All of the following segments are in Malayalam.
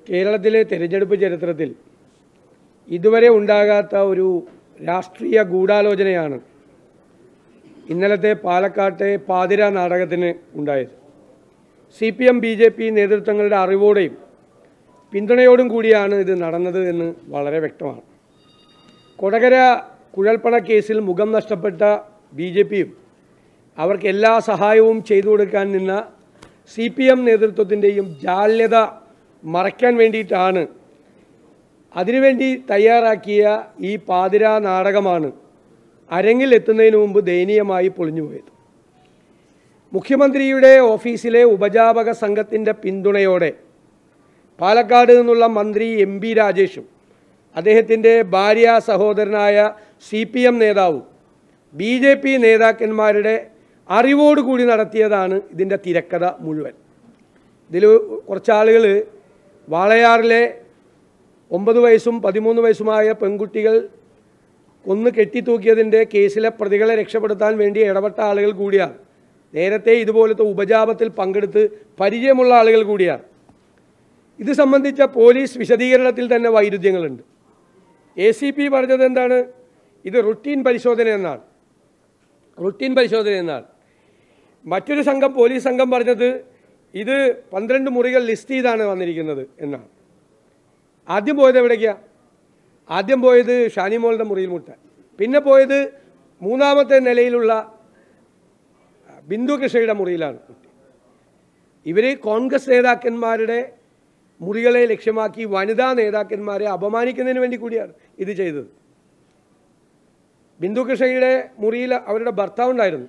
കേരളത്തിലെ തെരഞ്ഞെടുപ്പ് ചരിത്രത്തിൽ ഇതുവരെ ഉണ്ടാകാത്ത ഒരു രാഷ്ട്രീയ ഗൂഢാലോചനയാണ് ഇന്നലത്തെ പാലക്കാട്ടെ പാതിര നാടകത്തിന് ഉണ്ടായത് C P M B J P നേതൃത്വങ്ങളുടെ അറിവോടെയും പിന്തുണയോടും കൂടിയാണ് ഇത് നടന്നത് എന്ന് വളരെ വ്യക്തമാണ് കൊടകര കുഴൽപ്പണ കേസിൽ മുഖം നഷ്ടപ്പെട്ട ബി ജെ പിയും അവർക്ക് എല്ലാ സഹായവും ചെയ്തു കൊടുക്കാൻ നിന്ന സി പി എം നേതൃത്വത്തിൻ്റെയും ജാള്യത മറയ്ക്കാൻ വേണ്ടിയിട്ടാണ് അതിനുവേണ്ടി തയ്യാറാക്കിയ ഈ പാതിര നാടകമാണ് അരങ്ങിൽ എത്തുന്നതിന് മുമ്പ് ദയനീയമായി പൊളിഞ്ഞുപോയത് മുഖ്യമന്ത്രിയുടെ ഓഫീസിലെ ഉപജാപക സംഘത്തിൻ്റെ പിന്തുണയോടെ പാലക്കാട് നിന്നുള്ള മന്ത്രി എം പി രാജേഷും അദ്ദേഹത്തിൻ്റെ ഭാര്യ സഹോദരനായ സി പി എം നേതാവും ബി ജെ പി നേതാക്കന്മാരുടെ അറിവോടുകൂടി നടത്തിയതാണ് ഇതിൻ്റെ തിരക്കഥ മുഴുവൻ ഇതിൽ കുറച്ചാളുകൾ വാളയാറിലെ ഒമ്പത് വയസ്സും പതിമൂന്ന് വയസ്സുമായ പെൺകുട്ടികൾ കൊന്ന് കെട്ടിത്തൂക്കിയതിൻ്റെ കേസിലെ പ്രതികളെ രക്ഷപ്പെടുത്താൻ വേണ്ടി ഇടപെട്ട ആളുകൾ കൂടിയാണ് നേരത്തെ ഇതുപോലത്തെ ഉപജാപത്തിൽ പങ്കെടുത്ത് പരിചയമുള്ള ആളുകൾ കൂടിയാണ് ഇത് സംബന്ധിച്ച പോലീസ് വിശദീകരണത്തിൽ തന്നെ വൈരുദ്ധ്യങ്ങളുണ്ട് എ സി പി പറഞ്ഞത് എന്താണ് ഇത് റുട്ടീൻ പരിശോധന എന്നാണ് റുട്ടീൻ പരിശോധന എന്നാണ് മറ്റൊരു സംഘം പോലീസ് സംഘം പറഞ്ഞത് ഇത് പന്ത്രണ്ട് മുറികൾ ലിസ്റ്റ് ചെയ്താണ് വന്നിരിക്കുന്നത് എന്നാണ് ആദ്യം പോയത് എവിടേക്കാ ആദ്യം പോയത് ഷാനിമോളുടെ മുറിയിൽ മുട്ടാൻ പിന്നെ പോയത് മൂന്നാമത്തെ നിലയിലുള്ള ബിന്ദു കൃഷ്ണയുടെ മുറിയിലാണ് കുട്ടി ഇവർ കോൺഗ്രസ് നേതാക്കന്മാരുടെ മുറികളെ ലക്ഷ്യമാക്കി വനിതാ നേതാക്കന്മാരെ അപമാനിക്കുന്നതിന് വേണ്ടി കൂടിയാണ് ഇത് ചെയ്തത് ബിന്ദു കൃഷ്ണയുടെ മുറിയിൽ അവരുടെ ഭർത്താവ് ഉണ്ടായിരുന്നു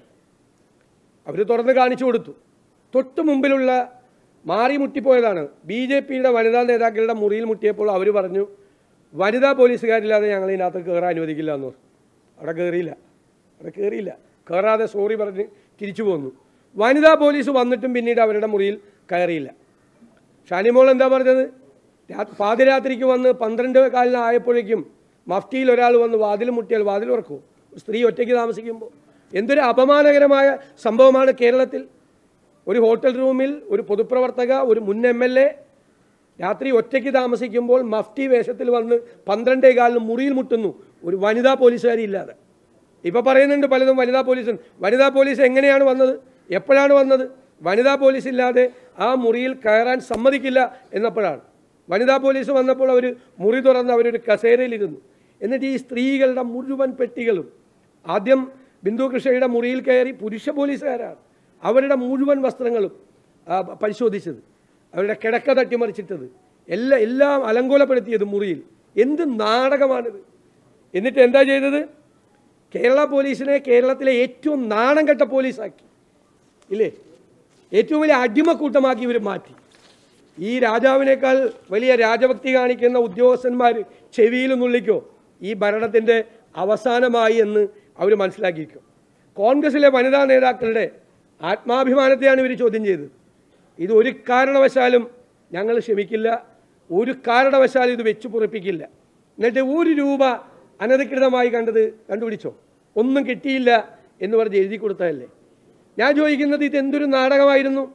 അവർ തുറന്ന് കാണിച്ചു കൊടുത്തു തൊട്ട് മുമ്പിലുള്ള മാറി മുട്ടിപ്പോയതാണ് ബി ജെ പിയുടെ വനിതാ നേതാക്കളുടെ മുറിയിൽ മുട്ടിയപ്പോൾ അവർ പറഞ്ഞു വനിതാ പോലീസുകാരില്ലാതെ ഞങ്ങൾ ഇതിനകത്ത് കയറാൻ അനുവദിക്കില്ല എന്ന് പറഞ്ഞു അവിടെ കയറിയില്ല അവിടെ കയറിയില്ല കയറാതെ സോറി പറഞ്ഞ് തിരിച്ചു പോന്നു വനിതാ പോലീസ് വന്നിട്ടും പിന്നീട് അവരുടെ മുറിയിൽ കയറിയില്ല ഷാനിമോൾ എന്താ പറഞ്ഞത് രാ- പാതിരാത്രിക്ക് വന്ന് പന്ത്രണ്ട് കാലിന് ആയപ്പോഴേക്കും മഫ്റ്റിയിൽ ഒരാൾ വന്ന് വാതിൽ മുട്ടിയാൽ വാതിൽ ഉറക്കും സ്ത്രീ ഒറ്റയ്ക്ക് താമസിക്കുമ്പോൾ എന്തൊരു അപമാനകരമായ സംഭവമാണ് കേരളത്തിൽ ഒരു ഹോട്ടൽ റൂമിൽ ഒരു പൊതുപ്രവർത്തക ഒരു മുൻ എം എൽ എ രാത്രി ഒറ്റയ്ക്ക് താമസിക്കുമ്പോൾ മഫ്റ്റി വേഷത്തിൽ വന്ന് പന്ത്രണ്ടേ കാലിന് മുറിയിൽ മുട്ടുന്നു ഒരു വനിതാ പോലീസുകാരി ഇല്ലാതെ ഇപ്പോൾ പറയുന്നുണ്ട് പലതും വനിതാ പോലീസ് വനിതാ പോലീസ് എങ്ങനെയാണ് വന്നത് എപ്പോഴാണ് വന്നത് വനിതാ പോലീസ് ഇല്ലാതെ ആ മുറിയിൽ കയറാൻ സമ്മതിക്കില്ല എന്നപ്പോഴാണ് വനിതാ പോലീസ് വന്നപ്പോൾ അവർ മുറി തുറന്ന് അവരൊരു കസേരയിലിരുന്നു എന്നിട്ട് ഈ സ്ത്രീകളുടെ മുഴുവൻ പെട്ടികളും ആദ്യം ബിന്ദു കൃഷ്ണയുടെ മുറിയിൽ കയറി പുരുഷ പോലീസുകാരാണ് അവരുടെ മുഴുവൻ വസ്ത്രങ്ങളും ആ, പരിശോധിച്ചത് അവരുടെ കിടക്ക തട്ടിമറിച്ചിട്ടത് എല്ലാം എല്ലാം അലങ്കോലപ്പെടുത്തിയത് മുറിയിൽ എന്ത് നാടകമാണിത് എന്നിട്ട് എന്താ ചെയ്തത് കേരള പോലീസിനെ കേരളത്തിലെ ഏറ്റവും നാണം കെട്ട പോലീസാക്കി ഇല്ലേ ഏറ്റവും വലിയ അടിമക്കൂട്ടമാക്കി ഇവർ മാറ്റി ഈ രാജാവിനേക്കാൾ വലിയ രാജഭക്തി കാണിക്കുന്ന ഉദ്യോഗസ്ഥന്മാർ ചെവിയിൽ നുള്ളിക്കോ ഈ ഭരണത്തിൻ്റെ അവസാനമായി എന്ന് അവർ മനസ്സിലാക്കിക്കോ കോൺഗ്രസിലെ വനിതാ നേതാക്കളുടെ ആത്മാഭിമാനത്തെയാണ് ഇവർ ചോദ്യം ചെയ്തത് ഇത് ഒരു കാരണവശാലും ഞങ്ങൾ ക്ഷമിക്കില്ല ഒരു കാരണവശാലും ഇത് വെച്ച് പൊറിപ്പിക്കില്ല എന്നിട്ട് ഒരു രൂപ അനധികൃതമായി കണ്ടത് കണ്ടുപിടിച്ചോ ഒന്നും കിട്ടിയില്ല എന്ന് പറഞ്ഞ് എഴുതി കൊടുത്തതല്ലേ ഞാൻ ചോദിക്കുന്നത് ഇത് എന്തൊരു നാടകമായിരുന്നു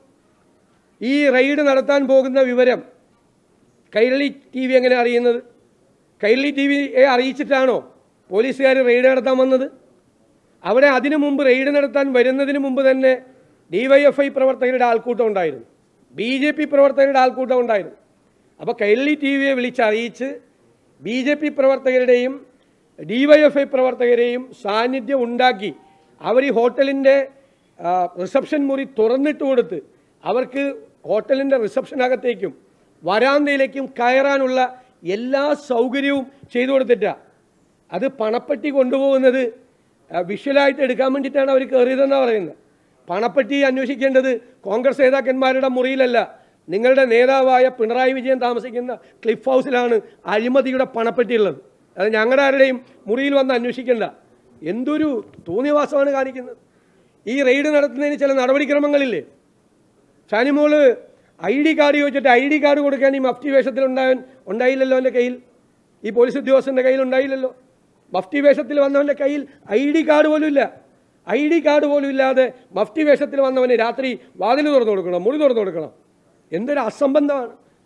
ഈ റെയ്ഡ് നടത്താൻ പോകുന്ന വിവരം കൈരളി ടി വി എങ്ങനെ അറിയുന്നത് കൈരളി ടി വിയെ അറിയിച്ചിട്ടാണോ പോലീസുകാർ റെയ്ഡ് നടത്താൻ വന്നത് അവിടെ അതിനു മുമ്പ് റെയ്ഡ് നടത്താൻ വരുന്നതിന് മുമ്പ് തന്നെ ഡിവൈഎഫ്ഐ പ്രവർത്തകരുടെ ആൾക്കൂട്ടം ഉണ്ടായിരുന്നു ബി ജെ പി പ്രവർത്തകരുടെ ആൾക്കൂട്ടം ഉണ്ടായിരുന്നു അപ്പോൾ കൈരളി ടി വിയെ വിളിച്ചറിയിച്ച് ബി ജെ പി പ്രവർത്തകരുടെയും ഡിവൈഎഫ്ഐ പ്രവർത്തകരെയും സാന്നിധ്യം ഉണ്ടാക്കി അവർ ഈ ഹോട്ടലിൻ്റെ ആ, റിസപ്ഷൻ മുറി തുറന്നിട്ട് കൊടുത്ത് അവർക്ക് ഹോട്ടലിൻ്റെ റിസപ്ഷനകത്തേക്കും വരാന്തയിലേക്കും കയറാനുള്ള എല്ലാ സൗകര്യവും ചെയ്തു കൊടുത്തിട്ടാണ് അത് പണപ്പെട്ടി കൊണ്ടുപോകുന്നത് ആ, വിഷ്വലായിട്ട് എടുക്കാൻ വേണ്ടിയിട്ടാണ് അവർ കയറിയതെന്നാണ് പറയുന്നത് പണപ്പെട്ടി അന്വേഷിക്കേണ്ടത് കോൺഗ്രസ് നേതാക്കന്മാരുടെ മുറിയിലല്ല നിങ്ങളുടെ നേതാവായ പിണറായി വിജയൻ താമസിക്കുന്ന ക്ലിഫ് ഹൗസിലാണ് അഴിമതിയുടെ പണപ്പെട്ടി ഉള്ളത് അത് ഞങ്ങളുടെ ആരുടെയും മുറിയിൽ വന്ന് അന്വേഷിക്കേണ്ട എന്തൊരു തോന്നിയവാസമാണ് കാണിക്കുന്നത് ഈ റെയ്ഡ് നടത്തുന്നതിന് ചില നടപടിക്രമങ്ങളില്ലേ ഷാനിമോള് ഐ ഡി കാർഡ് ചോദിച്ചിട്ട് ഐ ഡി കാർഡ് കൊടുക്കാൻ ഈ മഫ്റ്റി വേഷത്തിൽ ഉണ്ടായവൻ ഉണ്ടായില്ലല്ലോ എൻ്റെ കയ്യിൽ ഈ പോലീസ് ഉദ്യോഗസ്ഥൻ്റെ കയ്യിൽ ഉണ്ടായില്ലല്ലോ മഫ്റ്റി വേഷത്തിൽ വന്നവൻ്റെ കയ്യിൽ ഐ ഡി കാർഡ് പോലും ഇല്ല ഐ ഡി കാർഡ് പോലും ഇല്ലാതെ മഫ്റ്റി വേഷത്തിൽ വന്നവന് രാത്രി വാതിൽ തുറന്നു കൊടുക്കണം മുറി തുറന്നു കൊടുക്കണം എന്തൊരു അസംബന്ധമാണ്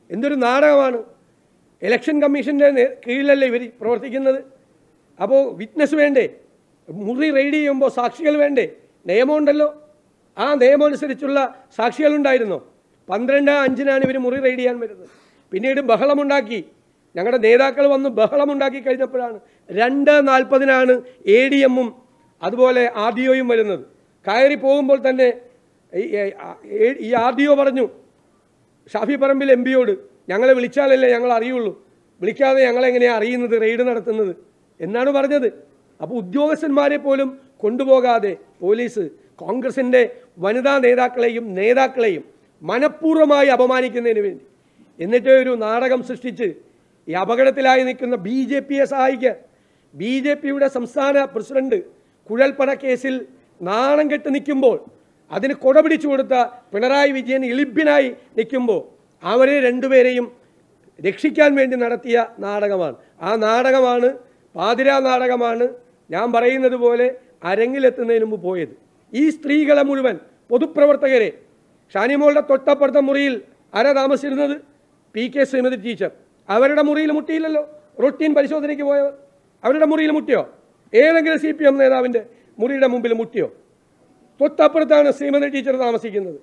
എന്തൊരു നാടകമാണ് ഇലക്ഷൻ കമ്മീഷൻ്റെ നേ- കീഴിലല്ലേ ഇവർ പ്രവർത്തിക്കുന്നത് അപ്പോൾ വിറ്റ്നസ് വേണ്ടേ മുറി റെയ്ഡ് ചെയ്യുമ്പോൾ സാക്ഷികൾ വേണ്ടേ നിയമമുണ്ടല്ലോ ആ നിയമം അനുസരിച്ചുള്ള സാക്ഷികളുണ്ടായിരുന്നോ പന്ത്രണ്ട് അഞ്ചിനാണ് ഇവർ മുറി റെയ്ഡ് ചെയ്യാൻ വരുന്നത് പിന്നീട് ബഹളമുണ്ടാക്കി ഞങ്ങളുടെ നേതാക്കൾ വന്ന് ബഹളമുണ്ടാക്കി കഴിഞ്ഞപ്പോഴാണ് രണ്ട് നാൽപ്പതിനാണ് എ ഡി എമ്മും അതുപോലെ ആർ ഡി ഒയും വരുന്നത് കയറി പോകുമ്പോൾ തന്നെ ഈ- ഈ- ഈ ആർ ഡി ഒ പറഞ്ഞു ഷാഫി പറമ്പിൽ എം പിയോട് ഞങ്ങളെ വിളിച്ചാലല്ലേ ഞങ്ങൾ അറിയുള്ളൂ വിളിക്കാതെ ഞങ്ങളെങ്ങനെയാണ് അറിയുന്നത് റെയ്ഡ് നടത്തുന്നത് എന്നാണ് പറഞ്ഞത് അപ്പോൾ ഉദ്യോഗസ്ഥന്മാരെ പോലും കൊണ്ടുപോകാതെ പോലീസ് കോൺഗ്രസിൻ്റെ വനിതാ നേതാക്കളെയും നേതാക്കളെയും മനഃപൂർവ്വമായി അപമാനിക്കുന്നതിന് വേണ്ടി എന്നിട്ട് ഒരു നാടകം സൃഷ്ടിച്ച് ഈ അപകടത്തിലായി നിൽക്കുന്ന ബി ജെ പിയെ സഹായിക്കാൻ ബി ജെ പിയുടെ സംസ്ഥാന പ്രസിഡന്റ് കുഴൽപ്പണ കേസിൽ നാണം കെട്ട് നിൽക്കുമ്പോൾ അതിന് കൊട പിടിച്ചു കൊടുത്ത പിണറായി വിജയൻ ഇളിഭ്യനായി നിൽക്കുമ്പോൾ അവരെ രണ്ടുപേരെയും രക്ഷിക്കാൻ വേണ്ടി നടത്തിയ നാടകമാണ് ആ നാടകമാണ് പാതിരാ നാടകമാണ് ഞാൻ പറയുന്നത് പോലെ അരങ്ങിലെത്തുന്നതിന് മുമ്പ് പോയത് ഈ സ്ത്രീകളെ മുഴുവൻ പൊതുപ്രവർത്തകരെ ഷാനിമോളുടെ തൊട്ടപ്പുറത്തെ മുറിയിൽ ആരാ താമസിച്ചിരുന്നത് പി കെ ശ്രീമതി ടീച്ചർ അവരുടെ മുറിയിൽ മുട്ടിയില്ലല്ലോ റൊട്ടീൻ പരിശോധനയ്ക്ക് പോയവർ അവരുടെ മുറിയിൽ മുട്ടിയോ ഏതെങ്കിലും സി പി എം നേതാവിൻ്റെ മുറിയുടെ മുമ്പിൽ മുട്ടിയോ തൊട്ടപ്പുറത്താണ് ശ്രീമതി ടീച്ചർ താമസിക്കുന്നത്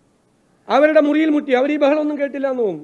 അവരുടെ മുറിയിൽ മുട്ടി അവർ ഈ ബഹളമൊന്നും കേട്ടില്ല എന്ന് തോന്നുന്നു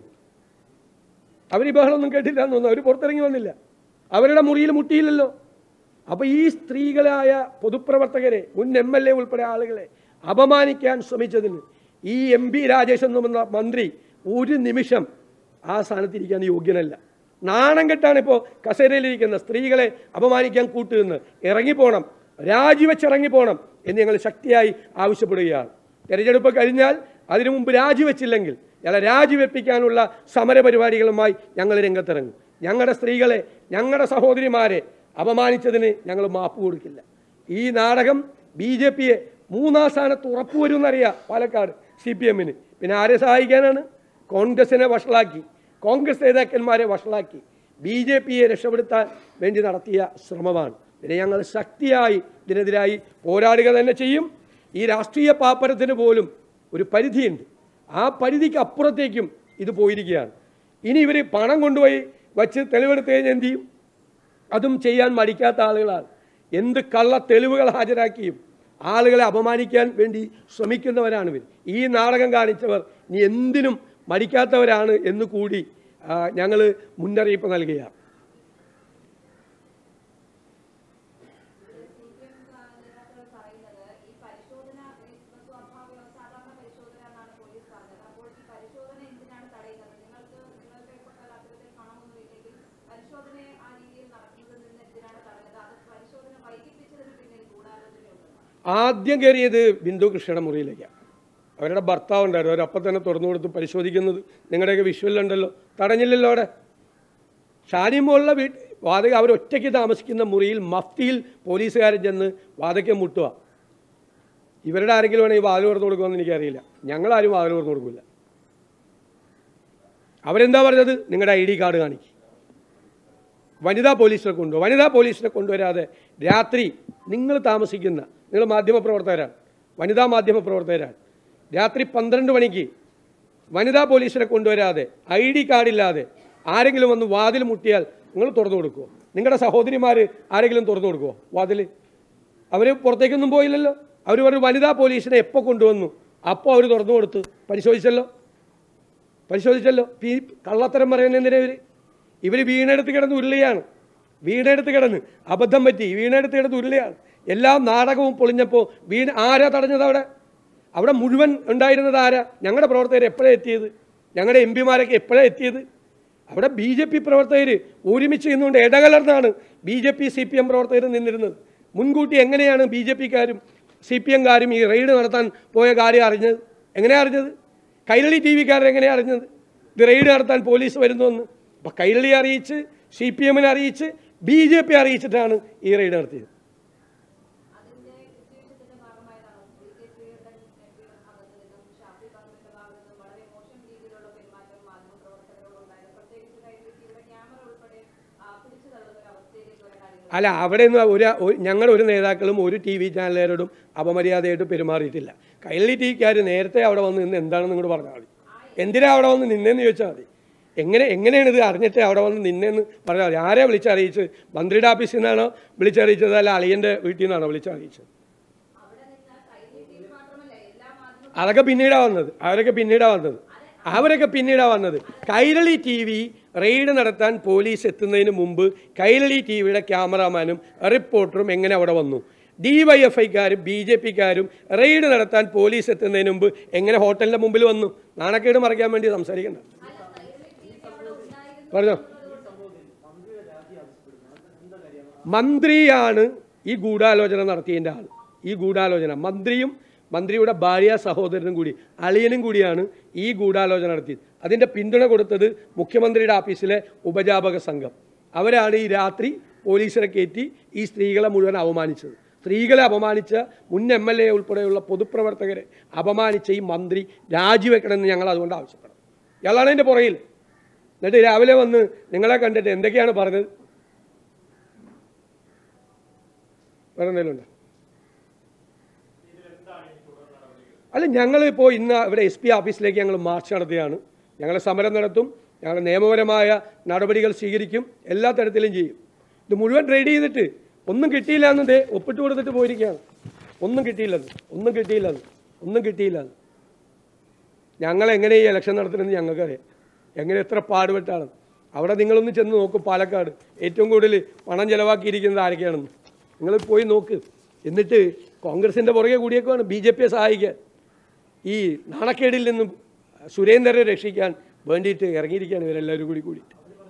അവർ ഈ ബഹളമൊന്നും കേട്ടില്ല എന്ന് തോന്നുന്നു അവർ പുറത്തിറങ്ങി വന്നില്ല അവരുടെ മുറിയിൽ മുട്ടിയില്ലല്ലോ അപ്പോൾ ഈ സ്ത്രീകളായ പൊതുപ്രവർത്തകരെ മുൻ എം എൽ എ ഉൾപ്പെടെ ആളുകളെ അപമാനിക്കാൻ ശ്രമിച്ചതിന് ഈ എം പി രാജേഷ് എന്ന മന്ത്രി ഒരു നിമിഷം ആ സ്ഥാനത്തിരിക്കാൻ യോഗ്യനല്ല നാണം കെട്ടാണ് ഇപ്പോൾ കസേരയിലിരിക്കുന്ന സ്ത്രീകളെ അപമാനിക്കാൻ കൂട്ടുനിന്ന് ഇറങ്ങിപ്പോണം രാജിവെച്ചിറങ്ങിപ്പോണം എന്ന് ഞങ്ങൾ ശക്തിയായി ആവശ്യപ്പെടുകയാണ് തെരഞ്ഞെടുപ്പ് കഴിഞ്ഞാൽ അതിനു മുമ്പ് രാജിവെച്ചില്ലെങ്കിൽ ഞങ്ങളെ രാജിവെപ്പിക്കാനുള്ള സമരപരിപാടികളുമായി ഞങ്ങൾ രംഗത്തിറങ്ങും ഞങ്ങളുടെ സ്ത്രീകളെ ഞങ്ങളുടെ സഹോദരിമാരെ അപമാനിച്ചതിന് ഞങ്ങൾ മാപ്പ് കൊടുക്കില്ല ഈ നാടകം ബി ജെ പിയെ മൂന്നാം സ്ഥാനത്ത് ഉറപ്പുവരുമെന്നറിയാം പാലക്കാട് സി പി എമ്മിന് പിന്നെ ആരെ സഹായിക്കാനാണ് കോൺഗ്രസിനെ വഷളാക്കി കോൺഗ്രസ് നേതാക്കന്മാരെ വഷളാക്കി ബി ജെ പിയെ രക്ഷപ്പെടുത്താൻ വേണ്ടി നടത്തിയ ശ്രമമാണ് ഇതിനെ ഞങ്ങൾ ശക്തിയായി ഇതിനെതിരായി പോരാടുക തന്നെ ചെയ്യും ഈ രാഷ്ട്രീയ പാപ്പരത്തിന് പോലും ഒരു പരിധിയുണ്ട് ആ പരിധിക്ക് അപ്പുറത്തേക്കും ഇത് പോയിരിക്കുകയാണ് ഇനി ഇവർ പണം കൊണ്ടുപോയി വച്ച് തെളിവെടുത്ത് കഴിഞ്ഞാൽ എന്ത് ചെയ്യും അതും ചെയ്യാൻ മടിക്കാത്ത ആളുകളാണ് എന്ത് കള്ള തെളിവുകൾ ഹാജരാക്കിയും ആളുകളെ അപമാനിക്കാൻ വേണ്ടി ശ്രമിക്കുന്നവരാണ് ഇവർ ഈ നാടകം കാണിച്ചവർ ഇനി എന്തിനും മടിക്കാത്തവരാണ് എന്ന് കൂടി ഞങ്ങൾ മുന്നറിയിപ്പ് നൽകുകയാണ് ആദ്യം കയറിയത് ബിന്ദു കൃഷ്ണയുടെ മുറിയിലേക്കാണ് അവരുടെ ഭർത്താവ് ഉണ്ടായിരുന്നു അവരപ്പം തന്നെ തുറന്നു കൊടുത്ത് പരിശോധിക്കുന്നത് നിങ്ങളുടെയൊക്കെ വിഷ്വലുണ്ടല്ലോ തടഞ്ഞില്ലല്ലോ അവിടെ ഷാനിമോളുടെ വീട്ട് വാതക അവർ ഒറ്റയ്ക്ക് താമസിക്കുന്ന മുറിയിൽ മഫ്തിയിൽ പോലീസുകാരൻ ചെന്ന് വാതയ്ക്ക് മുട്ടുക ഇവരുടെ ആരെങ്കിലും വേണമെങ്കിൽ വാതിൽ തുറന്നു കൊടുക്കുമെന്ന് എനിക്കറിയില്ല ഞങ്ങളാരും വാതിൽ തുറന്നു കൊടുക്കില്ല അവരെന്താ പറഞ്ഞത് നിങ്ങളുടെ ഐ ഡി കാർഡ് കാണിക്കും വനിതാ പോലീസിനെ കൊണ്ടുപോകും വനിതാ പോലീസിനെ കൊണ്ടുവരാതെ രാത്രി നിങ്ങൾ താമസിക്കുന്ന നിങ്ങൾ മാധ്യമപ്രവർത്തകരാണ് വനിതാ മാധ്യമപ്രവർത്തകരാണ് രാത്രി പന്ത്രണ്ട് മണിക്ക് വനിതാ പോലീസിനെ കൊണ്ടുവരാതെ ഐ ഡി കാർഡില്ലാതെ ആരെങ്കിലും വന്ന് വാതിൽ മുട്ടിയാൽ നിങ്ങൾ തുറന്നു കൊടുക്കുമോ നിങ്ങളുടെ സഹോദരിമാർ ആരെങ്കിലും തുറന്നു കൊടുക്കുമോ വാതിൽ അവർ പുറത്തേക്കൊന്നും പോയില്ലല്ലോ അവർ പറഞ്ഞു വനിതാ പോലീസിനെ എപ്പോൾ കൊണ്ടുവന്നു അപ്പോൾ അവർ തുറന്നു കൊടുത്ത് പരിശോധിച്ചല്ലോ പരിശോധിച്ചല്ലോ ഈ കള്ളത്തരം പറയുന്നതിനെതിരെ ഇവർ ഇവർ വീണെടുത്ത് കിടന്ന് ഉരുളിയാണ് വീണെടുത്ത് കിടന്ന് അബദ്ധം പറ്റി വീണെടുത്ത് കിടന്ന് ഉരുളിയാണ് എല്ലാ നാടകവും പൊളിഞ്ഞപ്പോൾ വീണ് ആരാ തടഞ്ഞത് അവിടെ അവിടെ മുഴുവൻ ഉണ്ടായിരുന്നത് ആരാ ഞങ്ങളുടെ പ്രവർത്തകർ എപ്പോഴാണ് എത്തിയത് ഞങ്ങളുടെ എം പിമാരൊക്കെ എപ്പോഴാണ് എത്തിയത് അവിടെ ബി ജെ പി പ്രവർത്തകർ ഒരുമിച്ച് നിന്നുകൊണ്ട് ഇടകലർന്നാണ് B J P C P M പ്രവർത്തകർ നിന്നിരുന്നത് മുൻകൂട്ടി എങ്ങനെയാണ് ബി ജെ പിക്കാരും സി പി എംകാരും ഈ റെയ്ഡ് നടത്താൻ പോയ കാര്യം അറിഞ്ഞത് എങ്ങനെയാണ് അറിഞ്ഞത് കൈരളി ടി വിക്കാരൻ എങ്ങനെയാണ് അറിഞ്ഞത് ഇത് റെയ്ഡ് നടത്താൻ പോലീസ് വരുന്നുവെന്ന് അപ്പോൾ കൈരളി അറിയിച്ച് സി പി എമ്മിനെ അറിയിച്ച് ബി ജെ പി അറിയിച്ചിട്ടാണ് ഈ റെയ്ഡ് നടത്തിയത് അല്ല അവിടെ നിന്ന് ഒരു ഒരു- ഞങ്ങളുടെ ഒരു നേതാക്കളും ഒരു ടി വി ചാനലുകാരോടും അപമര്യാദയായിട്ട് പെരുമാറിയിട്ടില്ല കൈരളി ടിക്കാർ നേരത്തെ അവിടെ വന്ന് നിന്ന് എന്താണെന്ന് നിങ്ങളോട് പറഞ്ഞാൽ മതി എന്തിനാ അവിടെ വന്ന് നിന്നേന്ന് ചോദിച്ചാൽ മതി എങ്ങനെ എങ്ങനെയാണ് ഇത് അറിഞ്ഞിട്ട് അവിടെ വന്ന് നിന്നെന്ന് പറഞ്ഞാൽ മതി ആരെയാണ് വിളിച്ചറിയിച്ചത് മന്ത്രിയുടെ ഓഫീസിൽ നിന്നാണോ വിളിച്ചറിയിച്ചത് അല്ല അളിയൻ്റെ വീട്ടിൽ നിന്നാണോ വിളിച്ചറിയിച്ചത് അതൊക്കെ പിന്നീടാ വന്നത് അവരൊക്കെ പിന്നീടാ വന്നത് അവരൊക്കെ പിന്നീടാ വന്നത് കൈരളി ടി വി റെയ്ഡ് നടത്താൻ പോലീസ് എത്തുന്നതിന് മുമ്പ് കൈരളി ടി വിയുടെ ക്യാമറാമാനും റിപ്പോർട്ടറും എങ്ങനെ അവിടെ വന്നു ഡി വൈ എഫ് ഐക്കാരും ബി ജെ പിക്കാരും റെയ്ഡ് നടത്താൻ പോലീസ് എത്തുന്നതിന് മുമ്പ് എങ്ങനെ ഹോട്ടലിൻ്റെ മുമ്പിൽ വന്നു നാണക്കേട് മറയ്ക്കാൻ വേണ്ടി സംസാരിക്കണ്ട പറഞ്ഞോ മന്ത്രിയാണ് ഈ ഗൂഢാലോചന നടത്തിയതിൻ്റെ ആൾ ഈ ഗൂഢാലോചന മന്ത്രിയും മന്ത്രിയുടെ ഭാര്യ സഹോദരനും കൂടി അളിയനും കൂടിയാണ് ഈ ഗൂഢാലോചന നടത്തിയത് അതിൻ്റെ പിന്തുണ കൊടുത്തത് മുഖ്യമന്ത്രിയുടെ ഓഫീസിലെ ഉപജാപക സംഘം അവരാണ് ഈ രാത്രി പോലീസിനെ കയറ്റി ഈ സ്ത്രീകളെ മുഴുവൻ അപമാനിച്ചത് സ്ത്രീകളെ അപമാനിച്ച മുൻ എം എൽ എ ഉൾപ്പെടെയുള്ള പൊതുപ്രവർത്തകരെ അപമാനിച്ച ഈ മന്ത്രി രാജിവെക്കണമെന്ന് ഞങ്ങൾ അതുകൊണ്ട് ആവശ്യപ്പെടണം ഇയാളാണ് അതിൻ്റെ പുറകിൽ എന്നിട്ട് രാവിലെ വന്ന് നിങ്ങളെ കണ്ടിട്ട് എന്തൊക്കെയാണ് പറഞ്ഞത് വേറെ എന്തെങ്കിലും ഉണ്ടോ അല്ല ഞങ്ങൾ ഇപ്പോൾ ഇന്ന് ഇവിടെ എസ് പി ഓഫീസിലേക്ക് ഞങ്ങൾ മാർച്ച് നടത്തുകയാണ് ഞങ്ങൾ സമരം നടത്തും ഞങ്ങൾ നിയമപരമായ നടപടികൾ സ്വീകരിക്കും എല്ലാ തരത്തിലും ചെയ്യും ഇത് മുഴുവൻ റെയ്ഡ് ചെയ്തിട്ട് ഒന്നും കിട്ടിയില്ല എന്ന് ദേ ഒപ്പിട്ട് കൊടുത്തിട്ട് പോയിരിക്കുകയാണ് ഒന്നും കിട്ടിയില്ലെന്ന് ഒന്നും കിട്ടിയില്ലെന്ന് ഒന്നും കിട്ടിയില്ലെന്ന് ഞങ്ങൾ എങ്ങനെ ഈ ഇലക്ഷൻ നടത്തണമെന്ന് ഞങ്ങൾക്കറിയാം എങ്ങനെ എത്ര പാടുപെട്ടാണ് അവിടെ നിങ്ങളൊന്ന് ചെന്ന് നോക്കും പാലക്കാട് ഏറ്റവും കൂടുതൽ പണം ചിലവാക്കിയിരിക്കുന്നത് ആരൊക്കെയാണെന്ന് നിങ്ങൾ പോയി നോക്ക് എന്നിട്ട് കോൺഗ്രസിൻ്റെ പുറകെ കൂടിയേക്കുവാണ് ബി ജെ പിയെ സഹായിക്കാൻ ഈ നാണക്കേടിൽ നിന്നും സുരേന്ദ്രനെ രക്ഷിക്കാൻ വേണ്ടിയിട്ട് ഇറങ്ങിയിരിക്കുകയാണ് ഇവരെല്ലാവരും കൂടി കൂടിയിട്ട്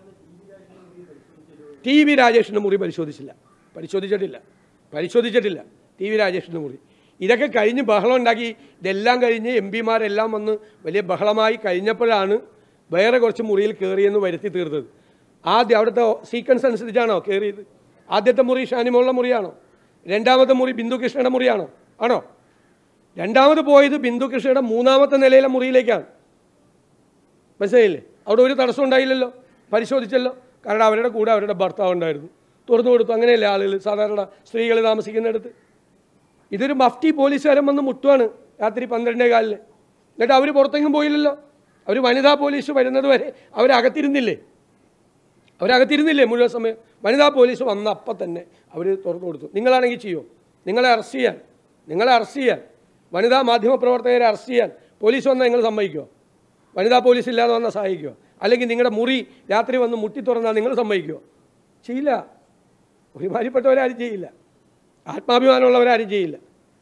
ടി വി രാജേഷിൻ്റെ മുറി പരിശോധിച്ചില്ല പരിശോധിച്ചിട്ടില്ല പരിശോധിച്ചിട്ടില്ല ടി വി രാജേഷിൻ്റെ മുറി ഇതൊക്കെ കഴിഞ്ഞ് ബഹളം ഉണ്ടാക്കി ഇതെല്ലാം കഴിഞ്ഞ് എം പിമാരെല്ലാം വന്ന് വലിയ ബഹളമായി കഴിഞ്ഞപ്പോഴാണ് വേറെ കുറച്ച് മുറിയിൽ കയറിയെന്ന് വരുത്തി തീർത്തത് ആദ്യം അവിടുത്തെ സീക്വൻസ് അനുസരിച്ചാണോ കയറിയത് ആദ്യത്തെ മുറി ഷാനിമോളുടെ മുറിയാണോ രണ്ടാമത്തെ മുറി ബിന്ദു കൃഷ്ണയുടെ മുറിയാണോ ആണോ രണ്ടാമത് പോയത് ബിന്ദു കൃഷ്ണയുടെ മൂന്നാമത്തെ നിലയിലെ മുറിയിലേക്കാണ് മനസ്സിലായില്ലേ അവിടെ ഒരു തടസ്സം ഉണ്ടായില്ലല്ലോ പരിശോധിച്ചല്ലോ കാരണം അവരുടെ കൂടെ അവരുടെ ഭർത്താവ് ഉണ്ടായിരുന്നു തുറന്നു കൊടുത്തു അങ്ങനെയല്ലേ ആളുകൾ സാധാരണ സ്ത്രീകൾ താമസിക്കുന്നിടത്ത് ഇതൊരു മഫ്റ്റി പോലീസുകാരൻ വന്ന് മുട്ടുവാണ് രാത്രി പന്ത്രണ്ടേ കാലിന് എന്നിട്ട് അവർ പുറത്തെങ്ങും പോയില്ലല്ലോ അവർ വനിതാ പോലീസ് വരുന്നത് വരെ അവരകത്തിരുന്നില്ലേ അവരകത്തിരുന്നില്ലേ മുഴുവൻ സമയം വനിതാ പോലീസ് വന്ന അപ്പം തന്നെ അവർ തുറന്നു കൊടുത്തു നിങ്ങളാണെങ്കിൽ ചെയ്യോ നിങ്ങളെ അറസ്റ്റ് ചെയ്യാൻ നിങ്ങളെ അറസ്റ്റ് ചെയ്യാൻ വനിതാ മാധ്യമ പ്രവർത്തകരെ അറസ്റ്റ് ചെയ്യാൻ പോലീസ് വന്നാൽ നിങ്ങൾ സമ്മതിക്കുമോ വനിതാ പോലീസ് ഇല്ലാതെ വന്നാൽ സഹായിക്കുമോ അല്ലെങ്കിൽ നിങ്ങളുടെ മുറി രാത്രി വന്ന് മുട്ടി തുറന്നാൽ നിങ്ങൾ സമ്മതിക്കുമോ ചെയ്യില്ല ഒരുമാതിരിപ്പെട്ടവരാരും ചെയ്യില്ല ആത്മാഭിമാനമുള്ളവരാരും ചെയ്യില്ല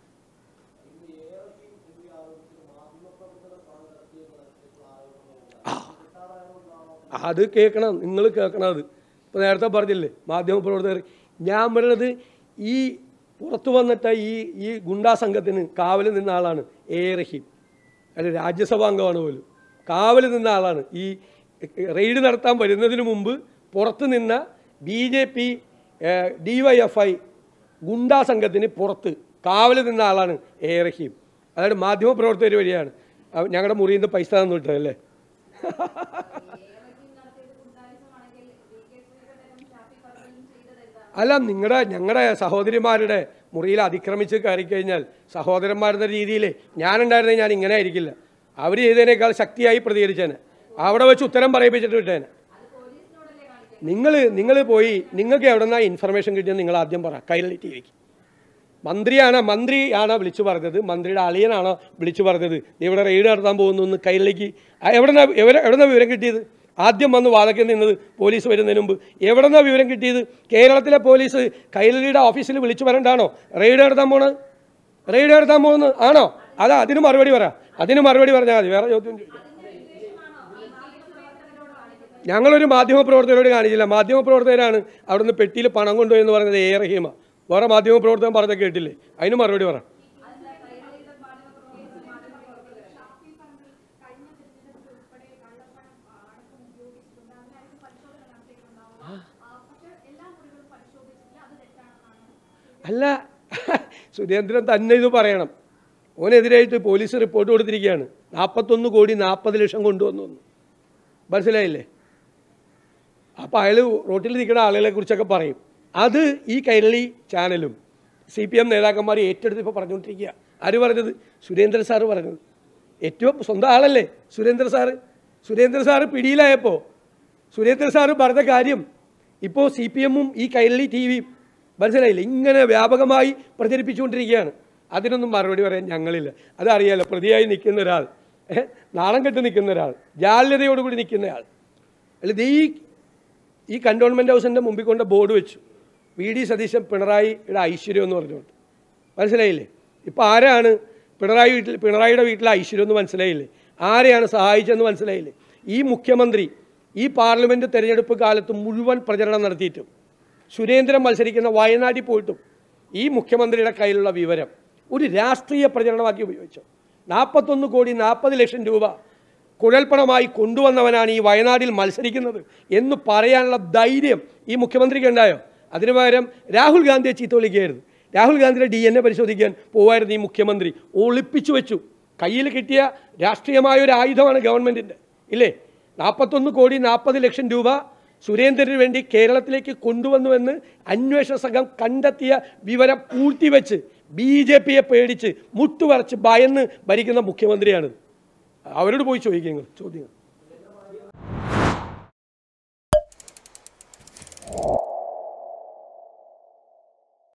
അത് കേൾക്കണം നിങ്ങൾ കേൾക്കണം അത് ഇപ്പോൾ നേരത്തെ പറഞ്ഞില്ലേ മാധ്യമപ്രവർത്തകർ ഞാൻ പറയുന്നത് ഈ പുറത്തു വന്നിട്ട ഈ ഈ ഗുണ്ടാ സംഘത്തിന് കാവൽ നിന്ന ആളാണ് എ റഹീം അല്ല രാജ്യസഭാ അംഗമാണ് പോലും കാവൽ നിന്ന ആളാണ് ഈ റെയ്ഡ് നടത്താൻ വരുന്നതിന് മുമ്പ് പുറത്ത് നിന്ന B J P D Y F I ഗുണ്ടാ സംഘത്തിന് പുറത്ത് കാവൽ നിന്ന ആളാണ് എ റഹീം അതായത് മാധ്യമപ്രവർത്തകർ വഴിയാണ് അവ- ഞങ്ങളുടെ മുറിയിൽ നിന്ന് പൈസ തന്നു വിട്ടതല്ലേ അല്ല നിങ്ങളുടെ ഞങ്ങളുടെ സഹോദരിമാരുടെ മുറിയിൽ അതിക്രമിച്ച് കയറി കഴിഞ്ഞാൽ സഹോദരന്മാരുടെ രീതിയിൽ ഞാനുണ്ടായിരുന്നെങ്കിൽ ഞാൻ ഇങ്ങനെ ആയിരിക്കില്ല അവർ ചെയ്തതിനേക്കാൾ ശക്തിയായി പ്രതികരിച്ചേനെ അവിടെ വെച്ച് ഉത്തരം പറയിപ്പിച്ചിട്ട് വിട്ടേനെ നിങ്ങൾ നിങ്ങൾ പോയി നിങ്ങൾക്ക് എവിടെ നിന്നാണ് ഇൻഫർമേഷൻ കിട്ടിയത് നിങ്ങൾ ആദ്യം പറ കൈരളി ടി വിക്ക് മന്ത്രിയാണ് മന്ത്രിയാണ് വിളിച്ചു പറഞ്ഞത് മന്ത്രിയുടെ അളിയനാണോ വിളിച്ചു പറഞ്ഞത് "ദേ ഇവിടെ റെയ്ഡ് നടത്താൻ പോകുന്നു എന്ന് കൈരളിക്ക് എവിടെന്നാ എവിടെ എവിടെന്നാ വിവരം കിട്ടിയത് ആദ്യം വന്ന് വാതയ്ക്ക് നിന്നത് പോലീസ് വരുന്നതിന് മുമ്പ് എവിടെന്നാ വിവരം കിട്ടിയത് കേരളത്തിലെ പോലീസ് കൈരളിയുടെ ഓഫീസിൽ വിളിച്ചു വരണ്ടാണോ റെയ്ഡ് നടത്താൻ പോണത് റെയ്ഡ് നടത്താൻ പോകുന്നത് ആണോ അതാ അതിന് മറുപടി പറ അതിന് മറുപടി പറഞ്ഞാൽ മതി വേറെ ചോദ്യം ചോദിക്കാം ഞങ്ങളൊരു മാധ്യമപ്രവർത്തകരോട് കാണിച്ചില്ല മാധ്യമപ്രവർത്തകരാണ് അവിടുന്ന് പെട്ടിയിൽ പണം കൊണ്ടുപോയി എന്ന് പറഞ്ഞത് എ റഹീമ വേറെ മാധ്യമപ്രവർത്തകൻ പറഞ്ഞ കേട്ടില്ലേ അതിന് മറുപടി പറ അല്ല സുരേന്ദ്രൻ തന്നെ ഇത് പറയണം ഓനെതിരായിട്ട് പോലീസ് റിപ്പോർട്ട് കൊടുത്തിരിക്കുകയാണ് നാൽപ്പത്തൊന്ന് കോടി നാൽപ്പത് ലക്ഷം കൊണ്ടുവന്നു എന്ന്. മനസ്സിലായില്ലേ അപ്പോൾ അയാൾ റോട്ടിൽ നിൽക്കുന്ന ആളുകളെ കുറിച്ചൊക്കെ പറയും അത് ഈ കൈരളി ചാനലും സി പി എം നേതാക്കന്മാർ ഏറ്റെടുത്ത് ഇപ്പോൾ പറഞ്ഞുകൊണ്ടിരിക്കുക ആര് പറഞ്ഞത് സുരേന്ദ്രൻ സാറ് പറഞ്ഞത് ഏറ്റവും സ്വന്തം ആളല്ലേ സുരേന്ദ്ര സാറ് സുരേന്ദ്ര സാറ് പിടിയിലായപ്പോൾ സുരേന്ദ്രൻ സാറ് പറഞ്ഞ കാര്യം ഇപ്പോൾ സി പി എമ്മും ഈ കൈരളി ടി വിയും മനസ്സിലായില്ലേ ഇങ്ങനെ വ്യാപകമായി പ്രചരിപ്പിച്ചുകൊണ്ടിരിക്കുകയാണ് അതിനൊന്നും മറുപടി പറയാൻ ഞങ്ങളില്ല അതറിയാലോ പ്രതിയായി നിൽക്കുന്ന ഒരാൾ ഏഹ്, നാണം കെട്ട് നിൽക്കുന്ന ഒരാൾ ജാള്യതയോടുകൂടി നിൽക്കുന്നയാൾ അല്ല ഇത് ഈ ഈ കണ്ടോൺമെൻറ് ഹൗസിൻ്റെ മുമ്പിൽ കൊണ്ട് ബോർഡ് വെച്ചു വി ഡി സതീശൻ പിണറായിയുടെ ഐശ്വര്യം എന്ന് പറഞ്ഞുകൊണ്ട് മനസ്സിലായില്ലേ ഇപ്പോൾ ആരാണ് പിണറായി വീട്ടിൽ പിണറായിയുടെ വീട്ടിലെ ഐശ്വര്യം എന്ന് മനസ്സിലായില്ലേ ആരെയാണ് സഹായിച്ചതെന്ന് മനസ്സിലായില്ലേ ഈ മുഖ്യമന്ത്രി ഈ പാർലമെൻറ്റ് തെരഞ്ഞെടുപ്പ് കാലത്ത് മുഴുവൻ പ്രചരണം നടത്തിയിട്ടും സുരേന്ദ്രൻ മത്സരിക്കുന്ന വയനാട്ടിൽ പോയിട്ടും ഈ മുഖ്യമന്ത്രിയുടെ കയ്യിലുള്ള വിവരം ഒരു രാഷ്ട്രീയ പ്രചരണമാക്കി ഉപയോഗിച്ചു നാൽപ്പത്തൊന്ന് കോടി നാൽപ്പത് ലക്ഷം രൂപ കുഴൽപ്പണമായി കൊണ്ടുവന്നവനാണ് ഈ വയനാട്ടിൽ മത്സരിക്കുന്നത് എന്ന് പറയാനുള്ള ധൈര്യം ഈ മുഖ്യമന്ത്രിക്ക് ഉണ്ടായോ അതിനു പകരം രാഹുൽ ഗാന്ധിയെ ചീത്ത വിളിക്കുകയായിരുന്നു രാഹുൽ ഗാന്ധിയുടെ ഡി എൻ എ പരിശോധിക്കാൻ പോവായിരുന്നു ഈ മുഖ്യമന്ത്രി ഒളിപ്പിച്ചു വെച്ചു കയ്യിൽ കിട്ടിയ രാഷ്ട്രീയമായ ഒരു ആയുധമാണ് ഗവൺമെൻറ്റിൻ്റെ ഇല്ലേ നാൽപ്പത്തൊന്ന് കോടി നാൽപ്പത് ലക്ഷം രൂപ സുരേന്ദ്രന് വേണ്ടി കേരളത്തിലേക്ക് കൊണ്ടുവന്നുവെന്ന് അന്വേഷണ സംഘം കണ്ടെത്തിയ വിവരം പൂഴ്ത്തിവെച്ച് ബി ജെ പിയെ പേടിച്ച് മുട്ടുപറച്ച് ഭയന്ന് ഭരിക്കുന്ന മുഖ്യമന്ത്രിയാണിത് അവരോട് പോയി ചോദിക്കുക നിങ്ങൾ ചോദ്യങ്ങൾ